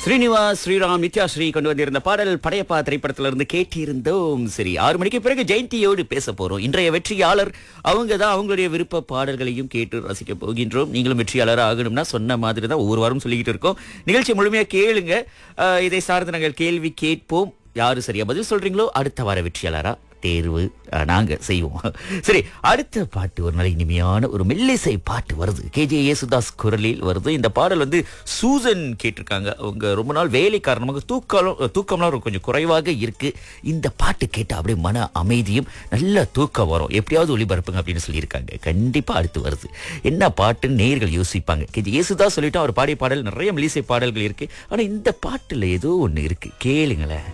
ஸ்ரீனிவாஸ் ஸ்ரீராம் நித்யா ஸ்ரீ கொண்டு வந்திருந்த பாடல் படையப்பா திரைப்படத்துல இருந்து கேட்டிருந்தோம் சரி ஆறு மணிக்கு பிறகு ஜெயந்தியோடு பேச போறோம் இன்றைய வெற்றியாளர் அவங்க தான் அவங்களுடைய விருப்ப பாடல்களையும் கேட்டு ரசிக்க போகின்றோம் நீங்களும் வெற்றியாளராக ஆகணும்னா சொன்ன மாதிரி தான் ஒவ்வொரு வாரம் சொல்லிக்கிட்டு இருக்கோம் நிகழ்ச்சி முழுமையா கேளுங்க அஹ், இதை சார்ந்து நாங்கள் கேள்வி கேட்போம் யாரு சரியா பதில் சொல்றீங்களோ அடுத்த வார வெற்றியாளரா தேர்வு அஹ், நாங்க செய்வோம் சரி அடுத்த பாட்டு ஒரு நல்ல இனிமையான ஒரு மெல்லிசை பாட்டு வருது கேஜே யேசுதாஸ் குரலில் வருது இந்த பாடல் வந்து சூசன் கேட்டிருக்காங்க அவங்க ரொம்ப நாள் வேலை காரணமாக தூக்கம் தூக்கம்லாம் கொஞ்சம் குறைவாக இருக்கு இந்த பாட்டு கேட்டால் அப்படியே மன அமைதியும் நல்ல தூக்கம் வரும் எப்படியாவது ஒளிபரப்புங்க அப்படின்னு சொல்லியிருக்காங்க கண்டிப்பா அடுத்து வருது என்ன பாட்டுன்னு நேயர்கள் யோசிப்பாங்க கேஜே யேசுதாஸ் சொல்லிட்டு அவர் பாடிய பாடல் நிறைய மெல்லிசை பாடல்கள் இருக்கு ஆனா இந்த பாட்டுல ஏதோ ஒண்ணு இருக்கு கேளுங்களேன்